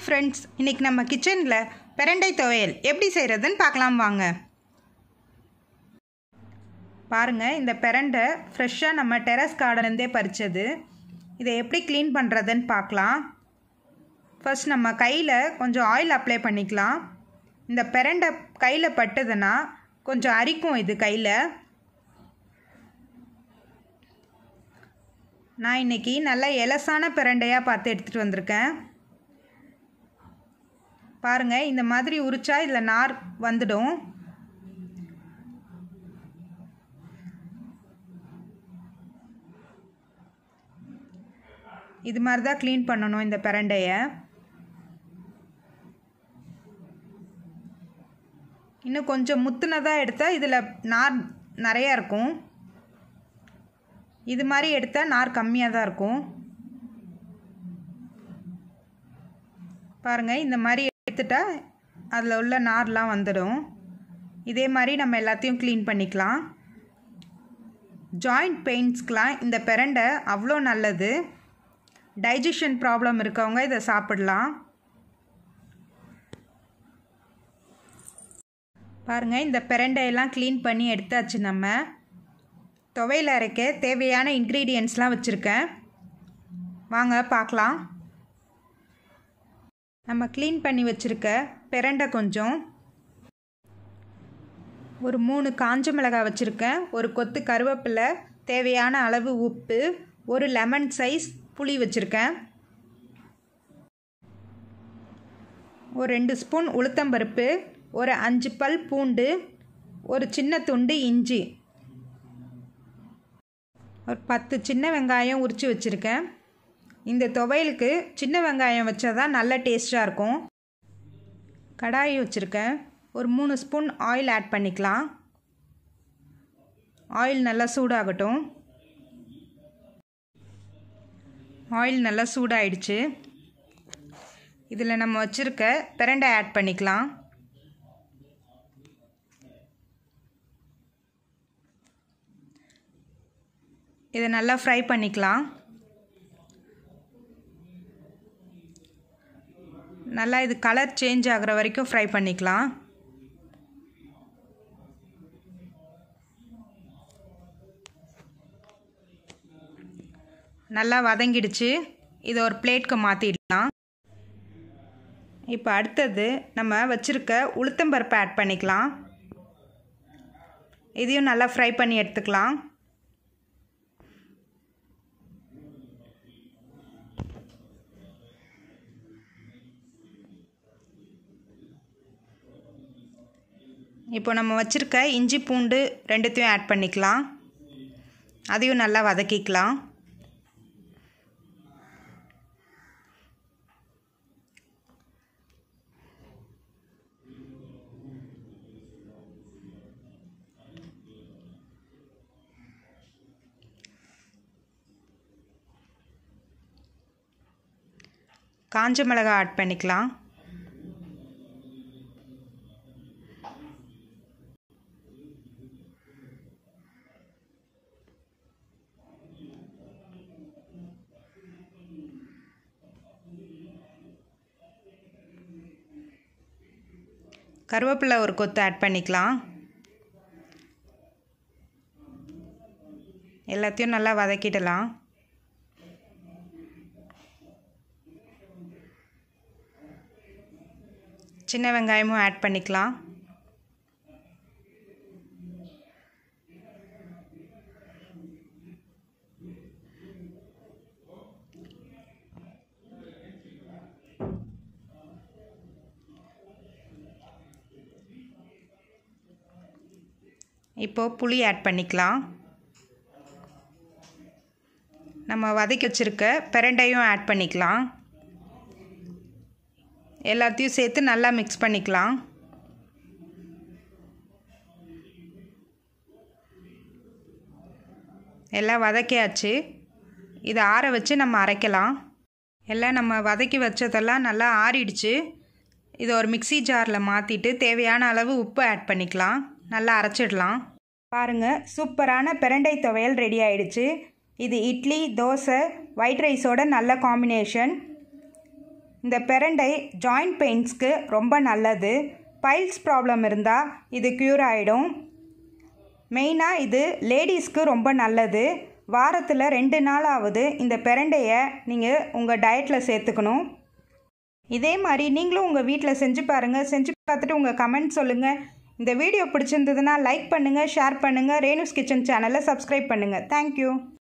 friends இன்றைக்கி நம்ம கிச்சனில் பிரண்டை துவையல் எப்படி செய்கிறதுன்னு பார்க்கலாம் வாங்க பாருங்கள் இந்த பிரண்டை ஃப்ரெஷ்ஷாக நம்ம டெரஸ் கார்டன்லேருந்தே பறித்தது இதை எப்படி க்ளீன் பண்ணுறதுன்னு பார்க்கலாம் ஃபர்ஸ்ட் நம்ம கையில் கொஞ்சம் ஆயில் அப்ளை பண்ணிக்கலாம் இந்த பிரண்டை கையில் பட்டுதுன்னா கொஞ்சம் அரிக்கும் இது கையில் நான் இன்றைக்கி நல்ல எலசான பிரண்டையாக பார்த்து எடுத்துகிட்டு வந்திருக்கேன் பாருங்கள் இந்த மாதிரி உரிச்சா இதில் நார் வந்துடும் இது மாதிரி தான் க்ளீன் பண்ணணும் இந்த பிரண்டையை இன்னும் கொஞ்சம் முத்துனதாக எடுத்தால் இதில் நார் நிறையா இருக்கும் இது மாதிரி எடுத்தால் நார் கம்மியாக தான் இருக்கும் பாருங்கள் இந்த மாதிரி எடுத்துட்டா அதில் உள்ள நார்லாம் வந்துடும் இதே மாதிரி நம்ம எல்லாத்தையும் க்ளீன் பண்ணிக்கலாம் ஜாயிண்ட் பெயின்ஸ்க்கெலாம் இந்த பிரண்டை அவ்வளோ நல்லது டைஜஷன் ப்ராப்ளம் இருக்கவங்க இதை சாப்பிடலாம் பாருங்கள் இந்த பிரண்டையெல்லாம் க்ளீன் பண்ணி எடுத்தாச்சு நம்ம துவையில் அரைக்க தேவையான இன்க்ரீடியன்ட்ஸ்லாம் வச்சுருக்கேன் வாங்க பார்க்கலாம் நம்ம க்ளீன் பண்ணி வச்சுருக்க பிரண்டை கொஞ்சம் ஒரு மூணு காஞ்ச மிளகாய் வச்சுருக்கேன் ஒரு கொத்து கருவேப்பிலை தேவையான அளவு உப்பு ஒரு லெமன் சைஸ் புளி வச்சுருக்கேன் ஒரு ரெண்டு ஸ்பூன் உளுத்தம்பருப்பு ஒரு அஞ்சு பல் பூண்டு ஒரு சின்ன துண்டு இஞ்சி ஒரு பத்து சின்ன வெங்காயம் உரித்து வச்சுருக்கேன் இந்த துவையலுக்கு சின்ன வெங்காயம் வச்சா தான் நல்ல டேஸ்ட்டாக இருக்கும் கடாயி வச்சுருக்கேன் ஒரு மூணு ஸ்பூன் ஆயில் ஆட் பண்ணிக்கலாம் ஆயில் நல்லா சூடாகட்டும் ஆயில் நல்லா சூடாயிடுச்சு இதில் நம்ம வச்சுருக்க பிரண்டை ஆட் பண்ணிக்கலாம் இதை நல்லா ஃப்ரை பண்ணிக்கலாம் நல்லா இது கலர் சேஞ்ச் ஆகிற வரைக்கும் ஃப்ரை பண்ணிக்கலாம் நல்லா வதங்கிடுச்சு இதை ஒரு பிளேட்க்கு மாற்றிடலாம் இப்போ அடுத்தது நம்ம வச்சுருக்க உளுத்தம்பருப்பை ஆட் பண்ணிக்கலாம் இதையும் நல்லா ஃப்ரை பண்ணி எடுத்துக்கலாம் இப்போ நம்ம வச்சுருக்க இஞ்சி பூண்டு ரெண்டுத்தையும் ஆட் பண்ணிக்கலாம் அதையும் நல்லா வதக்கிக்கலாம் காஞ்ச மிளகாய் ஆட் பண்ணிக்கலாம் கருவேப்பிலை ஒரு கொத்து ஆட் பண்ணிக்கலாம் எல்லாத்தையும் நல்லா வதக்கிடலாம் சின்ன வெங்காயமும் ஆட் பண்ணிக்கலாம் இப்போது புளி ஆட் பண்ணிக்கலாம் நம்ம வதக்கி வச்சுருக்க பிரண்டையும் ஆட் பண்ணிக்கலாம் எல்லாத்தையும் சேர்த்து நல்லா மிக்ஸ் பண்ணிக்கலாம் எல்லாம் வதக்கியாச்சு இதை ஆற வச்சு நம்ம அரைக்கலாம் எல்லாம் நம்ம வதக்கி வச்சதெல்லாம் நல்லா ஆறிடுச்சு இதை ஒரு மிக்சி ஜாரில் மாற்றிட்டு தேவையான அளவு உப்பு ஆட் பண்ணிக்கலாம் நல்லா அரைச்சிடலாம் பாருங்கள் சூப்பரான பிரண்டை துவையல் ரெடி ஆயிடுச்சு இது இட்லி தோசை ஒயிட் ரைஸோட நல்ல காம்பினேஷன் இந்த பெரண்டை ஜாயிண்ட் பெயின்ஸ்க்கு ரொம்ப நல்லது பைல்ஸ் ப்ராப்ளம் இருந்தால் இது க்யூர் ஆகிடும் மெயினாக இது லேடிஸ்க்கு ரொம்ப நல்லது வாரத்தில் ரெண்டு நாளாவது இந்த பெரண்டையை நீங்கள் உங்கள் டயட்டில் சேர்த்துக்கணும் இதே மாதிரி நீங்களும் உங்கள் வீட்டில் செஞ்சு பாருங்கள் செஞ்சு பார்த்துட்டு உங்கள் கமெண்ட் சொல்லுங்கள் இந்த வீடியோ பிடிச்சிருந்ததுன்னா லைக் பண்ணுங்கள் ஷேர் பண்ணுங்கள் ரேணுஸ் கிச்சன் சேனலை சப்ஸ்கிரைப் பண்ணுங்கள் தேங்க்யூ